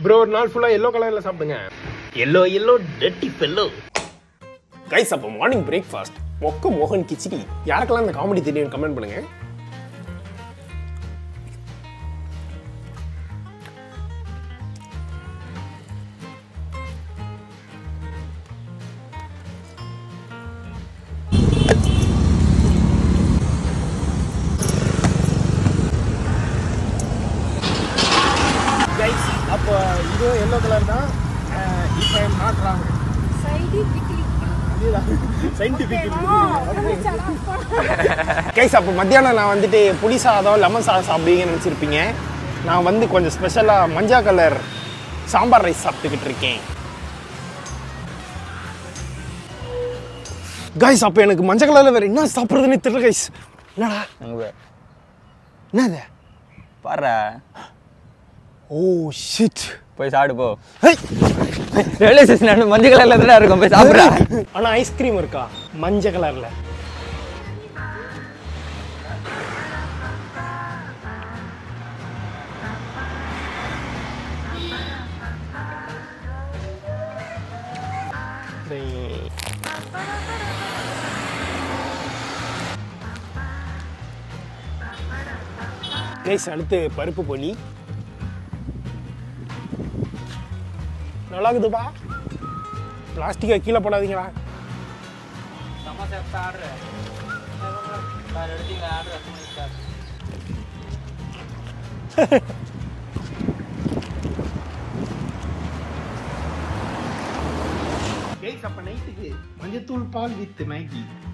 bro ஒரு நாள் ஃபுல்லா எல்லோ கலர்ல சாப்பிடுங்க yellow yellow teddy fellow guys அப்போ மார்னிங் பிரேக்ஃபாஸ்ட் மொக்க மோகன் கிச்சடி யாருக்கெல்லாம் இந்த காமெடி தெரியும் கமெண்ட் பண்ணுங்க கைஸ் அப்போ இதுவும் எல்லோ கலர் தான் இப்போ நாட் ராங் கைஸ் அப்போ மத்தியானம் நான் வந்துட்டு புளி சாதம் லெமன் சாதம் சாப்பிடுவீங்கன்னு நினச்சிருப்பீங்க நான் வந்து கொஞ்சம் ஸ்பெஷலாக மஞ்சா கலர் சாம்பார் ரைஸ் சாப்பிட்டுக்கிட்டு இருக்கேன் கைஸ் அப்போ எனக்கு மஞ்சள் கலரில் வேறு என்ன சாப்பிட்றதுன்னு தெரியல கைஸ் என்னடா அங்கே என்னது பாரு ஓ ஷிட் போய் சாப்பிடு போ ரயில்வே ஸ்டேஷன் மஞ்சள் கலர்ல தான் இருக்கும் போய் சாப்பிட்றா ஆனால் ஐஸ்கிரீம் இருக்கா மஞ்சள் கலரில் கைஸ் அடுத்து பருப்பு பொலி நல்லா இருக்குதுப்பா பிளாஸ்டிக்கை கீழே போடாதீங்களா கைஸ் அப்ப நைட்டுக்கு மஞ்சத்தூள் பால் வித் மேகி